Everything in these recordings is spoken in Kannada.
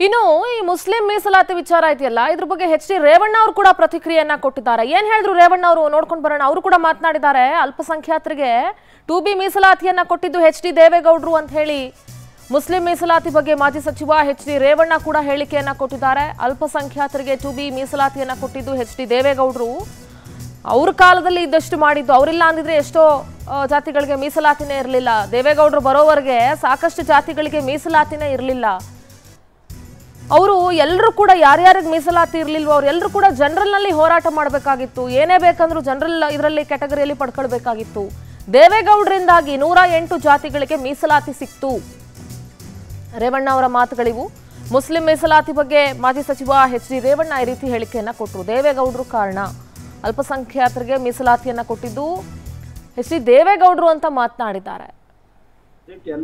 ಇನ್ನು ಈ ಮುಸ್ಲಿಂ ಮೀಸಲಾತಿ ವಿಚಾರ ಇದೆಯಲ್ಲ ಇದ್ರ ಬಗ್ಗೆ ಎಚ್ ಡಿ ರೇವಣ್ಣ ಅವರು ಕೂಡ ಪ್ರತಿಕ್ರಿಯೆಯನ್ನ ಕೊಟ್ಟಿದ್ದಾರೆ ಏನ್ ಹೇಳಿದ್ರು ರೇವಣ್ಣ ಅವರು ನೋಡ್ಕೊಂಡು ಬರೋಣ ಅವರು ಕೂಡ ಮಾತನಾಡಿದ್ದಾರೆ ಅಲ್ಪಸಂಖ್ಯಾತರಿಗೆ ಟು ಬಿ ಮೀಸಲಾತಿಯನ್ನ ಕೊಟ್ಟಿದ್ದು ಎಚ್ ಡಿ ದೇವೇಗೌಡರು ಅಂತ ಹೇಳಿ ಮುಸ್ಲಿಂ ಮೀಸಲಾತಿ ಬಗ್ಗೆ ಮಾಜಿ ಸಚಿವ ಎಚ್ ಡಿ ರೇವಣ್ಣ ಕೂಡ ಹೇಳಿಕೆಯನ್ನ ಕೊಟ್ಟಿದ್ದಾರೆ ಅಲ್ಪಸಂಖ್ಯಾತರಿಗೆ ಟು ಬಿ ಮೀಸಲಾತಿಯನ್ನ ಕೊಟ್ಟಿದ್ದು ಎಚ್ ಡಿ ದೇವೇಗೌಡರು ಅವ್ರ ಕಾಲದಲ್ಲಿ ಇದ್ದಷ್ಟು ಮಾಡಿದ್ದು ಅವರಿಲ್ಲ ಅಂದಿದ್ರೆ ಎಷ್ಟೋ ಆ, ಜಾತಿಗಳಿಗೆ ಮೀಸಲಾತಿನೇ ಇರಲಿಲ್ಲ ದೇವೇಗೌಡರು ಬರೋವರೆಗೆ ಸಾಕಷ್ಟು ಜಾತಿಗಳಿಗೆ ಮೀಸಲಾತಿನೇ ಇರಲಿಲ್ಲ ಅವರು ಎಲ್ಲರೂ ಕೂಡ ಯಾರ್ಯಾರಿಗೆ ಮೀಸಲಾತಿ ಇರಲಿಲ್ವೋ ಅವ್ರೆಲ್ಲರೂ ಕೂಡ ಜನರಲ್ನಲ್ಲಿ ಹೋರಾಟ ಮಾಡಬೇಕಾಗಿತ್ತು ಏನೇ ಬೇಕಂದ್ರೂ ಜನರಲ್ ಇದರಲ್ಲಿ ಕ್ಯಾಟಗರಿಯಲ್ಲಿ ಪಡ್ಕೊಳ್ಬೇಕಾಗಿತ್ತು ದೇವೇಗೌಡರಿಂದಾಗಿ ನೂರ ಎಂಟು ಜಾತಿಗಳಿಗೆ ಮೀಸಲಾತಿ ಸಿಕ್ತು ರೇವಣ್ಣ ಅವರ ಮಾತುಗಳಿವು ಮುಸ್ಲಿಂ ಮೀಸಲಾತಿ ಬಗ್ಗೆ ಮಾಜಿ ಸಚಿವ ಎಚ್ ಡಿ ರೇವಣ್ಣ ಈ ರೀತಿ ಹೇಳಿಕೆಯನ್ನ ಕೊಟ್ಟರು ದೇವೇಗೌಡರು ಕಾರಣ ಅಲ್ಪಸಂಖ್ಯಾತರಿಗೆ ಮೀಸಲಾತಿಯನ್ನ ಕೊಟ್ಟಿದ್ದು ಎಚ್ ಡಿ ದೇವೇಗೌಡರು ಅಂತ ಮಾತನಾಡಿದ್ದಾರೆ ಎಲ್ಲ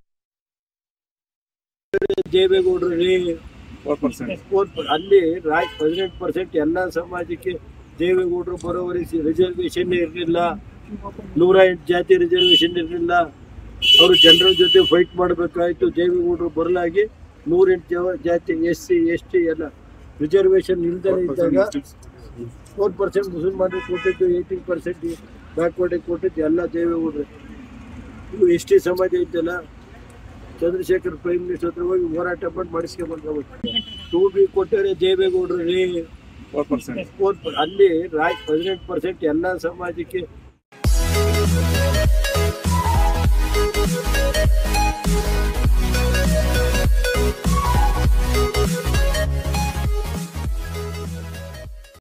ದೇವೇಗೌಡರಲ್ಲಿ ಅಲ್ಲಿ ರಾಜ್ ಹದಿನೆಂಟು ಪರ್ಸೆಂಟ್ ಎಲ್ಲ ಸಮಾಜಕ್ಕೆ ದೇವೇಗೌಡರು ಬರೋವರೆಗೆ ರಿಸರ್ವೇಶನ್ ಇರಲಿಲ್ಲ ನೂರ ಎಂಟು ಜಾತಿ ರಿಸರ್ವೇಶನ್ ಇರಲಿಲ್ಲ ಅವರು ಜನರ ಜೊತೆ ಫೈಟ್ ಮಾಡಬೇಕಾಯ್ತು ದೇವೇಗೌಡರು ಬರಲಾಗಿ ನೂರೆಂಟು ಜಾತಿ ಎಸ್ ಸಿ ಎಸ್ ಟಿ ಎಲ್ಲ ರಿಸರ್ವೇಶನ್ ಇಲ್ದೇ ಇದ್ದಾಗ ಫೋರ್ ಪರ್ಸೆಂಟ್ ಮುಸಲ್ಮಾನರಿಗೆ ಕೊಟ್ಟಿದ್ದು ಏಯ್ಟೀನ್ ಪರ್ಸೆಂಟ್ ಬ್ಯಾಕ್ವರ್ಡಿಗೆ ಕೊಟ್ಟಿದ್ದು ಎಲ್ಲ ದೇವೇಗೌಡರು ಇವು ಎಸ್ ಟಿ ಸಮಾಜ ಇದ್ದಲ್ಲ ಚಂದ್ರಶೇಖರ್ ಪ್ರೈಮ್ ಮಿನಿಸ್ಟರ್ ಹತ್ರ ಹೋಗಿ ಹೋರಾಟ ಮಾಡಿ ಮಾಡಿಸ್ಕೊಂಡ್ಬಂದು ಟೂ ಬಿ ಕೊಟ್ಟರೆ ದೇವೇಗೌಡರಲ್ಲಿ ಅಲ್ಲಿ ರಾಜ್ ಹದಿನೆಂಟು ಪರ್ಸೆಂಟ್ ಎಲ್ಲ ಸಮಾಜಕ್ಕೆ